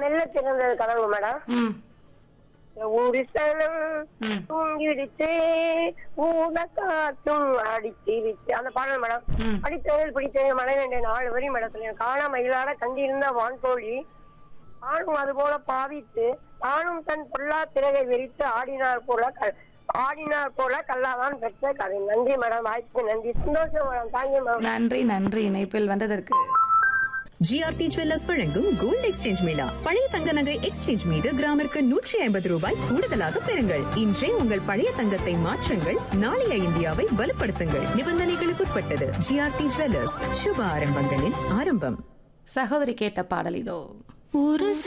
மெல்ல திறந்தது கதவு மேடம் ம் ஒரு சனம் ம். தூங்கிடுச்சு ஊன காத்தும் அடிச்சிருச்சு அந்த பாடல் மேடம் ம். அடித்ததில் பிடித்தது மழை வேண்டிய நாலு வரி மேடத்துல காணாம இல்லாத கண்டிருந்த வான்தோழி ஆணும் அது போல பாவித்து ஆணும் தன் பொல்லா திரையை விரித்து ஆடினார் போல க- ஆடினார் போல கல்லாதான் பெற்ற கதை நன்றி மேடம் வாய்ப்புக்கு நன்றி சந்தோஷம் மேடம் தாங்க மேடம் நன்றி நன்றி இணைப்பில் வந்ததற்கு ஜிஆர்டி ஜுவல்லர்ஸ் வழங்கும் கோல்ட் எக்ஸ்சேஞ்ச் மேளா பழைய தங்க நகை எக்ஸ்சேஞ்ச் மீது கிராமிற்கு நூற்றி ஐம்பது ரூபாய் கூடுதலாக பெறுங்கள் இன்றே உங்கள் பழைய தங்கத்தை மாற்றுங்கள் நாளைய இந்தியாவை வலுப்படுத்துங்கள் நிபந்தனைகளுக்குட்பட்டது ஜிஆர்டி ஜுவல்லர்ஸ் சுப ஆரம்பங்களின் ஆரம்பம் சகோதரி கேட்ட பாடல் இதோ ஒரு